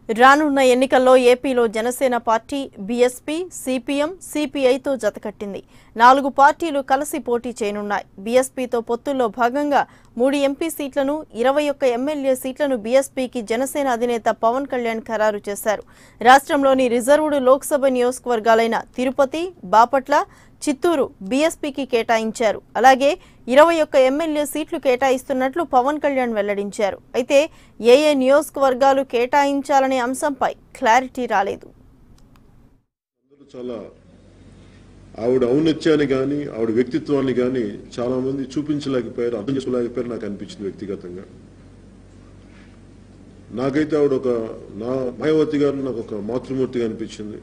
రానున్న ఎన్నికల్లో ఏపీలో జనసేన పార్టీ బీఎస్పీ సిపిఎం సిపిఐతో జతకట్టింది నాలుగు పార్టీలు కలిసి పోటీ చేయనున్నాయి బీఎస్పీతో పొత్తుల్లో భాగంగా మూడు ఎంపీ సీట్లను ఇరవై ఒక్క ఎమ్మెల్యే సీట్లను బీఎస్పీకి జనసేన అధినేత పవన్ కళ్యాణ్ ఖరారు చేశారు రాష్ట్రంలోని రిజర్వుడు లోక్సభ నియోజకవర్గాలైన తిరుపతి బాపట్ల చిత్తూరు బీఎస్పీకి కేటాయించారు అలాగే ఇరవై ఒక్క ఎమ్మెల్యే సీట్లు కేటాయిస్తున్నట్లు పవన్ కళ్యాణ్ వెల్లడించారు అయితే ఏ ఏ నియోజకవర్గాలు కేటాయించాలనే అంశంపై క్లారిటీ రాలేదు అందరూ చాలా ఆవిడ ఔన్నత్యాన్ని కానీ ఆవిడ వ్యక్తిత్వాన్ని కానీ చాలా మంది చూపించలేకపోయారు అర్థం చేసుకోలేకపోయారు నాకు అనిపించింది వ్యక్తిగతంగా నాకైతే ఆవిడ ఒక నా మాయావతి గారు నాకు ఒక మాతృమూర్తిగా అనిపించింది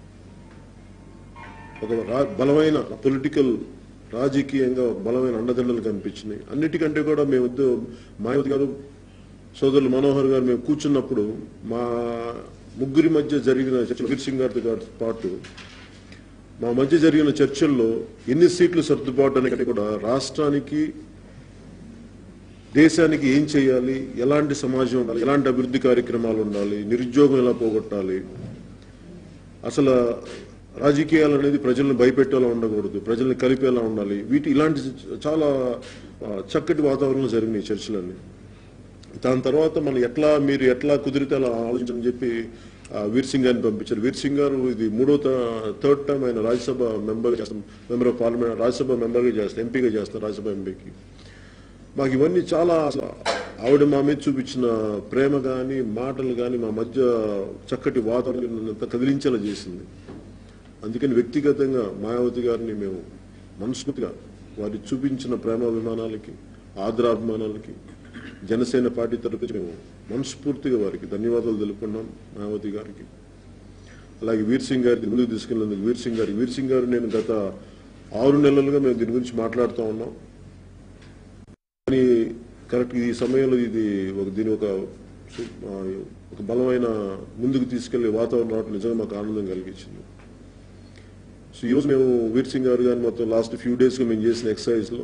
ఒక రా- బలమైన పొలిటికల్ రాజకీయంగా బలమైన అండదండలు కనిపించినాయి అన్నిటికంటే కూడా మేము ఇద్దరు మాయావతి గారు సోదరులు మనోహర్ గారు మేము కూర్చున్నప్పుడు మా ముగ్గురి మధ్య జరిగిన చర్చలు వీర్ సింగ్ గారితో గారితో పాటు మా మధ్య జరిగిన చర్చల్లో ఎన్ని సీట్లు సర్దుబాటు అనేది కూడా రాష్ట్రానికి దేశానికి ఏం చేయాలి ఎలాంటి సమాజం ఉండాలి ఎలాంటి అభివృద్ధి కార్యక్రమాలు ఉండాలి నిరుద్యోగం ఎలా పోగొట్టాలి అసలు రాజకీయాలు అనేది ప్రజలను భయపెట్టేలా ఉండకూడదు ప్రజల్ని కలిపేలా ఉండాలి వీటి ఇలాంటి చాలా ఆ, చక్కటి వాతావరణంలో జరిగినాయి చర్చలన్నీ దాని తర్వాత మనం ఎట్లా మీరు ఎట్లా కుదిరితే అలా ఆలోచించని చెప్పి ఆ, వీర్ సింగ్ గారిని పంపించారు వీర్ సింగ్ గారు ఇది మూడో థర్డ్ టైం ఆయన రాజ్యసభ మెంబర్ చేస్తాం మెంబర్ ఆఫ్ పార్లమెంట్ రాజ్యసభ మెంబర్గా చేస్తారు ఎంపీగా చేస్తారు రాజ్యసభ ఎంపీకి మాకు ఇవన్నీ చాలా అసలు ఆవిడ మా మీద చూపించిన ప్రేమ కానీ మాటలు కానీ మా మధ్య చక్కటి వాతావరణం అంతా కదిలించేలా చేసింది అందుకని వ్యక్తిగతంగా మాయావతి గారిని మేము మనస్ఫూర్తిగా వారి చూపించిన ప్రేమాభిమానాలకి ఆదరాభిమానాలకి జనసేన పార్టీ తరపున మేము మనస్ఫూర్తిగా వారికి ధన్యవాదాలు తెలుపుకున్నాం మాయావతి గారికి అలాగే వీర్ సింగ్ గారికి ముందుకు తీసుకెళ్ళినందుకు వీర్ సింగ్ గారికి వీర్ సింగ్ గారు నేను గత ఆరు నెలలుగా మేము దీని గురించి మాట్లాడుతూ ఉన్నాం కానీ కరెక్ట్ ఈ సమయంలో ఇది ఒక దీని ఒక ఆ, ఒక బలమైన ముందుకు తీసుకెళ్లే వాతావరణం రావడం నిజంగా మాకు ఆనందం కలిగించింది సో ఈరోజు మేము వీర్ సింగ్ గారు కానీ మొత్తం లాస్ట్ ఫ్యూ డేస్గా మేము చేసిన ఎక్సర్సైజ్లో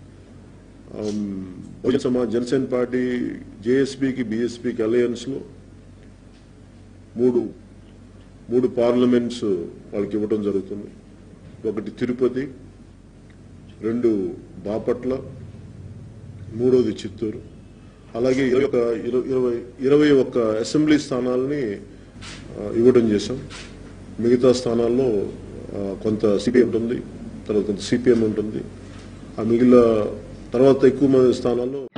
బహుజన సమాజ్ జనసేన పార్టీ జేఎస్పీకి బీఎస్పీకి అలయన్స్లో మూడు మూడు పార్లమెంట్స్ వాళ్ళకి ఇవ్వడం జరుగుతుంది ఒకటి తిరుపతి రెండు బాపట్ల మూడోది చిత్తూరు అలాగే ఇరవై ఒక ఇరవై- ఇరవై ఇరవై ఒక్క అసెంబ్లీ స్థానాలని ఆ, ఇవ్వడం చేశాం మిగతా స్థానాల్లో ఆ, కొంత సిపిఎం ఉంటుంది తర్వాత కొంత సిపిఎం ఉంటుంది ఆ మిగిలిన తర్వాత ఎక్కువ మంది స్థానాల్లో